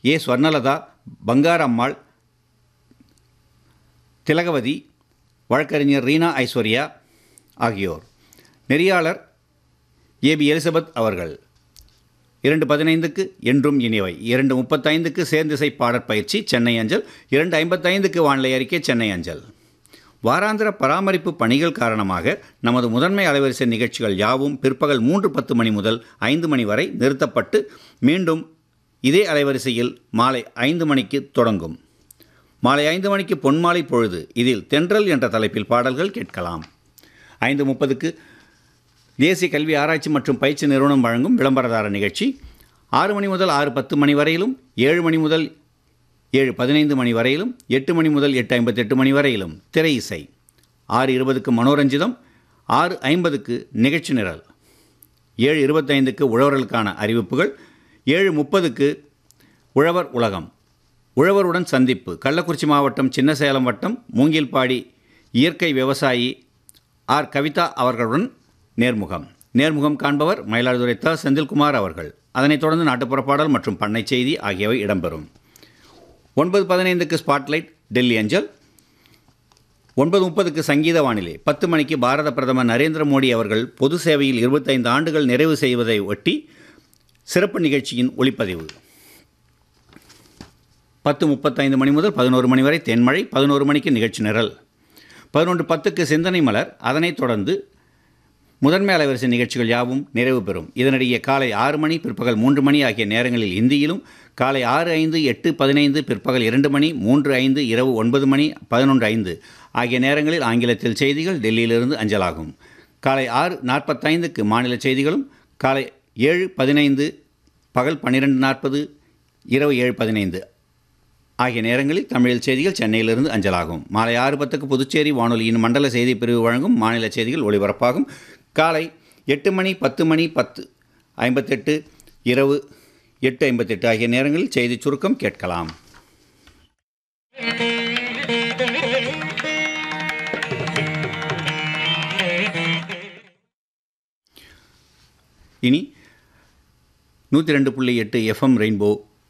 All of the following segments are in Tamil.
ஏ ஸ்வர்ணலதா பங்காரம்மாள் திலகவதி வழக்கறிஞர் ரீனா ஐஸ்வர்யா ஆகியோர் நெறியாளர் ஏபி எலிசபெத் அவர்கள் இரண்டு பதினைந்துக்கு என்றும் இனிவை இரண்டு முப்பத்தைந்துக்கு சேர்ந்திசை பாடற் பயிற்சி சென்னை அஞ்சல் இரண்டு ஐம்பத்தைந்துக்கு வானிலை அறிக்கை சென்னை அஞ்சல் வாராந்திர பராமரிப்பு பணிகள் காரணமாக நமது முதன்மை அலைவரிசை நிகழ்ச்சிகள் யாவும் பிற்பகல் மூன்று பத்து மணி முதல் ஐந்து மணி வரை நிறுத்தப்பட்டு மீண்டும் இதே அலைவரிசையில் மாலை ஐந்து மணிக்கு தொடங்கும் மாலை ஐந்து மணிக்கு பொன்மாலை பொழுது இதில் தென்றல் என்ற தலைப்பில் பாடல்கள் கேட்கலாம் ஐந்து முப்பதுக்கு தேசிய கல்வி ஆராய்ச்சி மற்றும் பயிற்சி நிறுவனம் வழங்கும் விளம்பரதார நிகழ்ச்சி ஆறு மணி முதல் ஆறு பத்து மணி வரையிலும் ஏழு மணி முதல் ஏழு பதினைந்து மணி வரையிலும் எட்டு மணி முதல் எட்டு ஐம்பத்தெட்டு மணி வரையிலும் திரை இசை ஆறு இருபதுக்கு மனோரஞ்சிதம் ஆறு ஐம்பதுக்கு நிகழ்ச்சி நிரல் ஏழு இருபத்தைந்துக்கு உழவர்களுக்கான அறிவிப்புகள் ஏழு முப்பதுக்கு உழவர் உலகம் உழவருடன் சந்திப்பு கள்ளக்குறிச்சி மாவட்டம் சின்னசேலம் வட்டம் மூங்கில்பாடி இயற்கை விவசாயி ஆர் கவிதா அவர்களுடன் நேர்முகம் நேர்முகம் காண்பவர் மயிலாடுதுறை த செந்தில்குமார் அவர்கள் அதனைத் தொடர்ந்து நாட்டுப்புற பாடல் மற்றும் பண்ணை செய்தி ஆகியவை இடம்பெறும் ஒன்பது பதினைந்துக்கு ஸ்பாட்லைட் டெல்லி அஞ்சல் ஒன்பது முப்பதுக்கு சங்கீத வானிலை பத்து மணிக்கு பாரத பிரதமர் நரேந்திர மோடி அவர்கள் பொது சேவையில் இருபத்தைந்து ஆண்டுகள் நிறைவு செய்வதை ஒட்டி சிறப்பு நிகழ்ச்சியின் ஒளிப்பதிவு பத்து முப்பத்தைந்து மணி முதல் பதினோரு மணி வரை தென்மழை பதினோரு மணிக்கு நிகழ்ச்சி நிரல் பதினொன்று பத்துக்கு சிந்தனை மலர் அதனைத் தொடர்ந்து முதன்மை அலைவரிசை நிகழ்ச்சிகள் யாவும் நிறைவு பெறும் இதனிடையே காலை ஆறு மணி பிற்பகல் மூன்று மணி ஆகிய நேரங்களில் இந்தியிலும் காலை ஆறு ஐந்து எட்டு பதினைந்து பிற்பகல் இரண்டு மணி மூன்று ஐந்து இரவு ஒன்பது மணி பதினொன்று ஐந்து ஆகிய நேரங்களில் ஆங்கிலத்தில் செய்திகள் டெல்லியிலிருந்து அஞ்சலாகும் காலை ஆறு நாற்பத்தைந்துக்கு மாநில செய்திகளும் காலை ஏழு பதினைந்து பகல் பன்னிரெண்டு நாற்பது இரவு ஏழு பதினைந்து ஆகிய நேரங்களில் தமிழில் செய்திகள் சென்னையிலிருந்து அஞ்சலாகும் மாலை ஆறு பத்துக்கு புதுச்சேரி வானொலியின் மண்டல செய்தி பிரிவு வழங்கும் மாநில செய்திகள் ஒளிபரப்பாகும் காலை எட்டு மணி பத்து மணி பத்து ஐம்பத்தெட்டு இரவு எட்டு ஐம்பத்தெட்டு ஆகிய நேரங்களில் செய்தி சுருக்கம் கேட்கலாம் இனி நூற்றி ரெண்டு புள்ளி எட்டு எஃப்எம் ரெயின்போ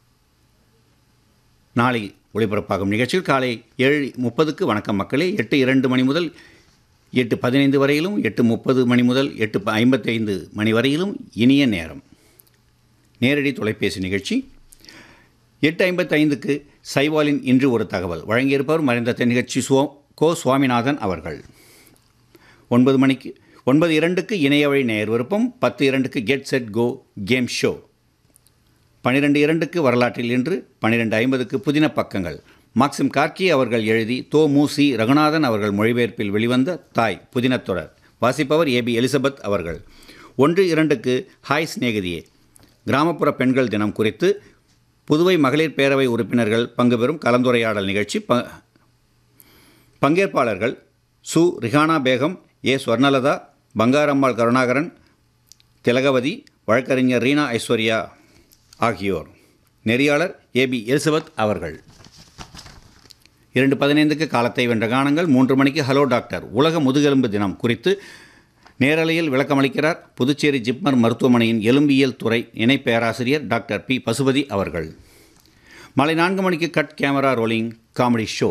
நாளை ஒளிபரப்பாகும் நிகழ்ச்சியில் காலை ஏழு முப்பதுக்கு வணக்கம் மக்களே எட்டு இரண்டு மணி முதல் எட்டு பதினைந்து வரையிலும் எட்டு முப்பது மணி முதல் எட்டு ப- ஐம்பத்தைந்து மணி வரையிலும் இனிய நேரம் நேரடி தொலைபேசி நிகழ்ச்சி எட்டு ஐம்பத்தைந்துக்கு சைவாலின் இன்று ஒரு தகவல் வழங்கியிருப்பவர் மறைந்த தென்னிகழ்ச்சி சுவ கோ சுவாமிநாதன் அவர்கள் ஒன்பது மணிக்கு ஒன்பது இரண்டுக்கு இணைய வழி நேயர் விருப்பம் பத்து இரண்டுக்கு get set go game show பன்னிரெண்டு இரண்டுக்கு வரலாற்றில் இன்று பன்னிரெண்டு ஐம்பதுக்கு புதின பக்கங்கள் மாக்சிம் கார்கி அவர்கள் எழுதி தோ மூசி ரகுநாதன் அவர்கள் மொழிபெயர்ப்பில் வெளிவந்த தாய் புதினத் தொடர் வாசிப்பவர் ஏபி எலிசபெத் அவர்கள் ஒன்று இரண்டுக்கு ஹாய் சிநேகிதியே கிராமப்புற பெண்கள் தினம் குறித்து புதுவை மகளிர் பேரவை உறுப்பினர்கள் பங்கு பெறும் கலந்துரையாடல் நிகழ்ச்சி ப பங்கேற்பாளர்கள் சு ரிஹானா பேகம் ஏ ஸ்வர்ணலதா பங்காரம்மாள் கருணாகரன் திலகவதி வழக்கறிஞர் ரீனா ஐஸ்வர்யா ஆகியோர் நெறியாளர் ஏபி எலிசபெத் அவர்கள் இரண்டு பதினைந்துக்கு காலத்தை வென்ற கானங்கள் மூன்று மணிக்கு ஹலோ டாக்டர் உலக முதுகெலும்பு தினம் குறித்து நேரலையில் விளக்கமளிக்கிறார் புதுச்சேரி ஜிப்மர் மருத்துவமனையின் எலும்பியல் துறை இணை பேராசிரியர் டாக்டர் பி பசுபதி அவர்கள் மாலை நான்கு மணிக்கு cut camera rolling comedy show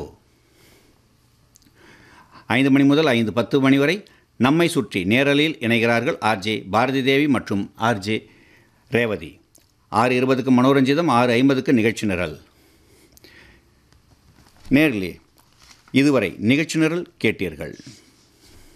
ஐந்து மணி முதல் ஐந்து பத்து மணி வரை நம்மை சுற்றி நேரலில் இணைகிறார்கள் ஆர்ஜே பாரதி தேவி மற்றும் ஆர்ஜே ரேவதி ஆறு இருபதுக்கு மனோரஞ்சிதம் ஆறு ஐம்பதுக்கு நிகழ்ச்சி நிரல் நேர்களே இதுவரை நிகழ்ச்சி நிரல் கேட்டீர்கள்